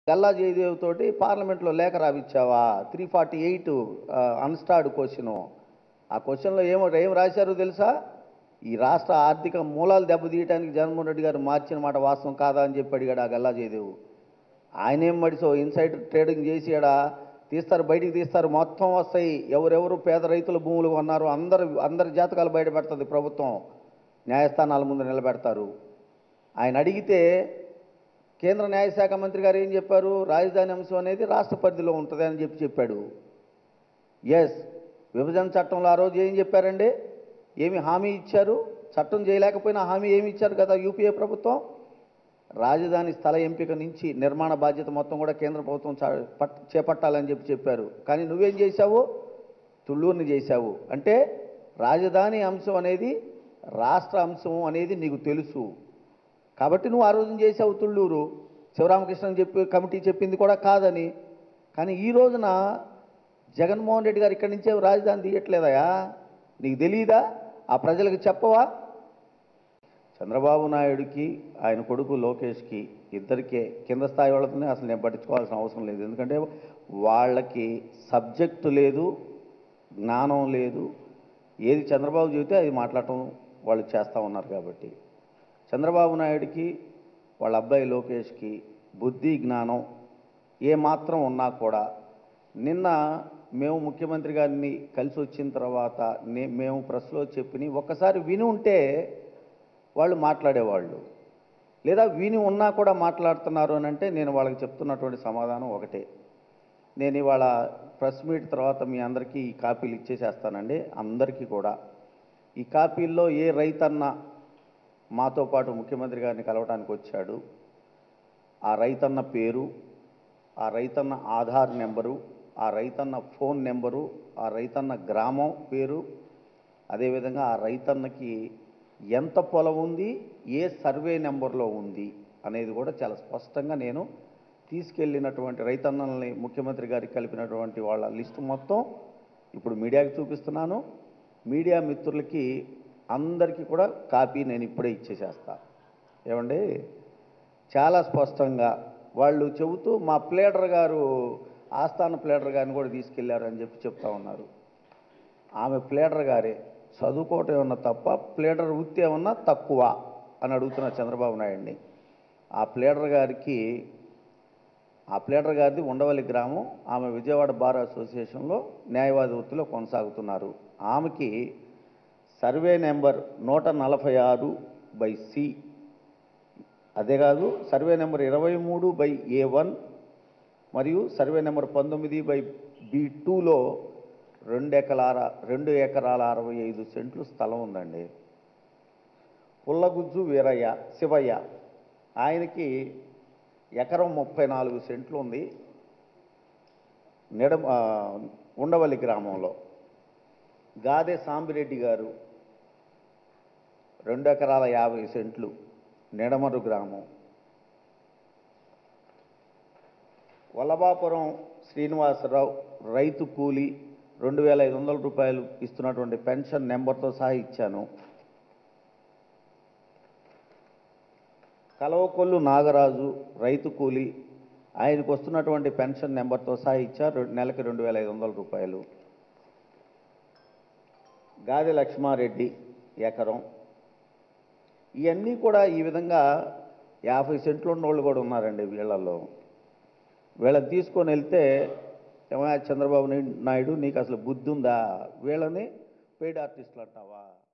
గల్లా జయదేవ్ తోటి పార్లమెంట్లో లేఖ రావిచ్చావా three forty eight unstarred question ఆ క్వశ్చన్లో ఏమో ఏం రాశారో తెలుసా ఈ రాష్ట్ర ఆర్థిక మూలాలు దెబ్బతీయడానికి జగన్మోహన్ రెడ్డి గారు మార్చిన మాట వాస్తవం కాదా అని చెప్పి అడిగాడు ఆ గల్లా జయదేవ్ ఆయన ఏం మడిసో ఇన్సైడ్ ట్రేడింగ్ చేసాడా తీస్తారు బయటికి తీస్తారు మొత్తం వస్తాయి ఎవరెవరు పేద రైతుల భూములు కొన్నారు అందరు అందరి జాతకాలు బయట పెడుతుంది ప్రభుత్వం న్యాయస్థానాల ముందు నిలబెడతారు ఆయన అడిగితే కేంద్ర న్యాయశాఖ మంత్రి గారు ఏం చెప్పారు రాజధాని అంశం అనేది రాష్ట్ర పరిధిలో ఉంటుంది అని చెప్పి చెప్పాడు ఎస్ విభజన చట్టంలో ఆ రోజు ఏం చెప్పారండి ఏమి హామీ ఇచ్చారు చట్టం చేయలేకపోయినా హామీ ఏమి ఇచ్చారు కదా యూపీఏ ప్రభుత్వం రాజధాని స్థల ఎంపిక నుంచి నిర్మాణ బాధ్యత మొత్తం కూడా కేంద్ర ప్రభుత్వం చా- పట్- చేపట్టాలని చెప్పి చెప్పారు కానీ నువ్వేం చేశావు తుళ్ళూరుని చేశావు అంటే రాజధాని అంశం అనేది రాష్ట్ర అంశం అనేది నీకు తెలుసు కాబట్టి నువ్వు ఆ రోజున చేసావు తుళ్ళూరు శివరామకృష్ణ చెప్పి కమిటీ చెప్పింది కూడా కాదని కానీ ఈ రోజున జగన్మోహన్ రెడ్డి గారు ఇక్కడి నుంచే రాజధాని తీయట్లేదయా నీకు తెలియదా ఆ ప్రజలకు చెప్పవా చంద్రబాబు నాయుడుకి ఆయన కొడుకు లోకేష్కి ఇద్దరికే కింద స్థాయి వాళ్ళతోనే అసలు నేను పట్టించుకోవాల్సిన అవసరం లేదు ఎందుకంటే వాళ్ళకి సబ్జెక్టు లేదు జ్ఞానం లేదు ఏది చంద్రబాబు చెబితే అది మాట్లాడటం వాళ్ళు చేస్తూ ఉన్నారు కాబట్టి చంద్రబాబు నాయుడికి వాళ్ళ అబ్బాయి లోకేష్కి బుద్ధి జ్ఞానం ఏమాత్రం ఉన్నా కూడా నిన్న మేము ముఖ్యమంత్రి గారిని కలిసి వచ్చిన తర్వాత నే మేము ప్రెస్లో చెప్పిన ఒక్కసారి విని ఉంటే వాళ్ళు మాట్లాడేవాళ్ళు లేదా విని ఉన్నా కూడా మాట్లాడుతున్నారు అని అంటే నేను వాళ్ళకి చెప్తున్నటువంటి సమాధానం ఒకటే నేను ఇవాళ ప్రెస్ మీట్ తర్వాత మీ అందరికీ ఈ కాపీలు ఇచ్చేసేస్తానండి అందరికీ కూడా ఈ కాపీల్లో ఏ రైతన్న మాతో పాటు ముఖ్యమంత్రి గారిని కలవడానికి వచ్చాడు ఆ రైతన్న పేరు ఆ రైతన్న ఆధార్ నెంబరు ఆ రైతన్న ఫోన్ నెంబరు ఆ రైతన్న గ్రామం పేరు అదేవిధంగా ఆ రైతన్నకి ఎంత పొలం ఉంది ఏ సర్వే నెంబర్లో ఉంది అనేది కూడా చాలా స్పష్టంగా నేను తీసుకెళ్ళినటువంటి రైతన్నల్ని ముఖ్యమంత్రి గారికి కలిపినటువంటి వాళ్ళ లిస్టు మొత్తం ఇప్పుడు మీడియాకి చూపిస్తున్నాను మీడియా మిత్రులకి అందరికీ కూడా కాపీ నేను ఇప్పుడే ఇచ్చేసేస్తా ఏమండి చాలా స్పష్టంగా వాళ్ళు చెబుతూ మా ప్లేడర్ గారు ఆస్థాన ప్లేడర్ గారిని కూడా తీసుకెళ్లారు అని చెప్పి చెప్తా ఉన్నారు ఆమె ప్లేడర్ గారే చదువుకోవటం ఏమన్నా తప్ప ప్లేడర్ వృత్తి ఏమన్నా తక్కువ అని అడుగుతున్న చంద్రబాబు నాయుడిని ఆ ప్లేడర్ గారికి ఆ ప్లేడర్ గారిది ఉండవల్లి గ్రామం ఆమె విజయవాడ బార్ అసోసియేషన్లో న్యాయవాది వృత్తిలో కొనసాగుతున్నారు ఆమెకి సర్వే నెంబర్ నూట నలభై ఆరు బై సి అదే కాదు సర్వే నెంబర్ ఇరవై మూడు బై ఏ వన్ మరియు సర్వే నెంబర్ పంతొమ్మిది బై బి టూలో రెండు ఎకరాల రెండు ఎకరాల అరవై ఐదు సెంట్లు స్థలం ఉందండి పుల్లగుజ్జు వీరయ్య శివయ్య ఆయనకి ఎకరం ముప్పై నాలుగు సెంట్లు ఉంది నిడ ఆ, ఉండవల్లి గ్రామంలో గాదె సాంబిరెడ్డి గారు రెండు ఎకరాల యాభై సెంట్లు నిడమరు గ్రామం వల్లభాపురం శ్రీనివాసరావు రైతు కూలి రెండు వేల ఐదు వందల రూపాయలు ఇస్తున్నటువంటి పెన్షన్ నెంబర్తో సహా ఇచ్చాను కలవకొల్లు నాగరాజు రైతు కూలి ఆయనకు వస్తున్నటువంటి పెన్షన్ నెంబర్తో సహా ఇచ్చారు నెలకి రెండు వేల ఐదు వందల రూపాయలు గాది లక్ష్మారెడ్డి ఎకరం ఇవన్నీ కూడా ఈ విధంగా యాభై సెంట్లు ఉన్నోళ్ళు కూడా ఉన్నారండి వీళ్ళల్లో వీళ్ళని తీసుకొని వెళ్తే ఏమయ్య చంద్రబాబు నాయుడు- నాయుడు నీకు అసలు బుద్ధి ఉందా వీళ్ళని పెయిడ్ ఆర్టిస్టులు అంటావా